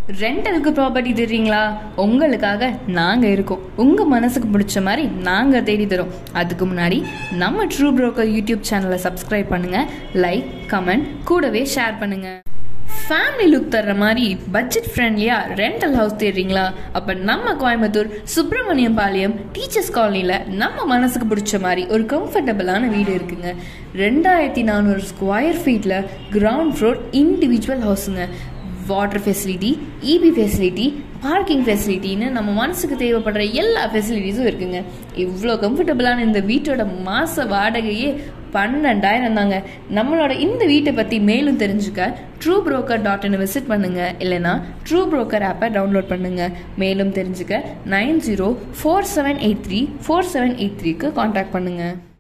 ரெண்டலுக்கு property தர்றீங்களா உங்களுக்காக நாங்கள் இருக்கோம் உங்கள் மனசுக்கு பிடிச்ச மாதிரி நாங்கள் தேடி தரோம் அதுக்கு முன்னாடி நம்ம ட்ரூ புரோக்கர் யூடியூப் சேனலை சப்ஸ்கிரைப் பண்ணுங்கள் லைக் கமெண்ட் கூடவே ஷேர் பண்ணுங்கள் ஃபேமிலி லுக் தர்ற மாதிரி பட்ஜெட் ஃப்ரெண்ட்லியாக ரெண்டல் ஹவுஸ் தேடுறீங்களா அப்போ நம்ம கோயம்புத்தூர் சுப்பிரமணியம் பாளையம் டீச்சர்ஸ் காலனியில் நம்ம மனசுக்கு பிடிச்ச மாதிரி ஒரு கம்ஃபர்டபுளான வீடு இருக்குங்க ரெண்டாயிரத்தி நானூறு ஸ்கொயர் ஃபீட்டில் கிரவுண்ட் ஃப்ளோர் இண்டிவிஜுவல் ஹவுஸுங்க water facility EB facility parking ஃபெசிலிட்டின்னு நம்ம மனசுக்கு தேவைப்படுற எல்லா ஃபெசிலிட்டிஸும் இருக்குங்க இவ்வளோ கம்ஃபர்டபுளான இந்த வீட்டோட மாத வாடகையே பன்னெண்டாயிரம் தாங்க நம்மளோட இந்த வீட்டை பற்றி மேலும் தெரிஞ்சுக்க true broker dot in visit பண்ணுங்க இல்லைனா ட்ரூ புரோக்கர் ஆப்பை டவுன்லோட் பண்ணுங்க மேலும் தெரிஞ்சுக்க nine zero four seven eight three four seven eight த்ரீக்கு காண்டாக்ட் பண்ணுங்கள்